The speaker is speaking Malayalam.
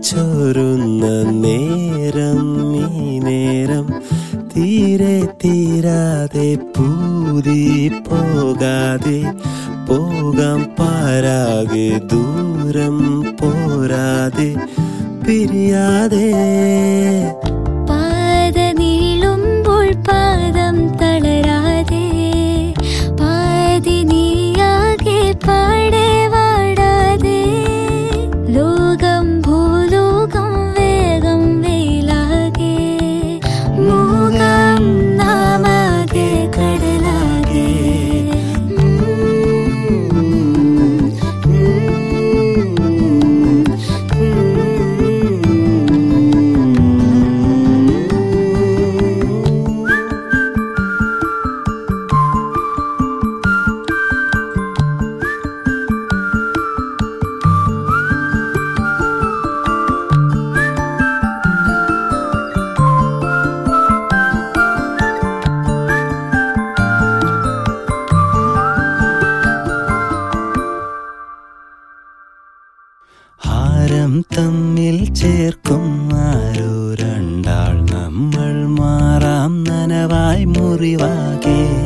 ചോരുന്ന നേരം ഈ നേരം തീരെ തീരാതെ പൂതി പോകാതെ പോകാം പാരാകെ ദൂരം പോരാതെ പിരിയാതെ പാത നീളുമ്പോൾ പാദം തളരാതെ പാതി നീയാകെ പാടെ വാടാതെ ലോകം ഭൂലോകം വേഗം വെയിലാകെ മൂകം നാമാകെ കടലാകെ ഹാരം തമ്മിൽ ചേർക്കും ആരോ രണ്ടാൾ നമ്മൾ മാറാം നനവായി മുറിവാകെ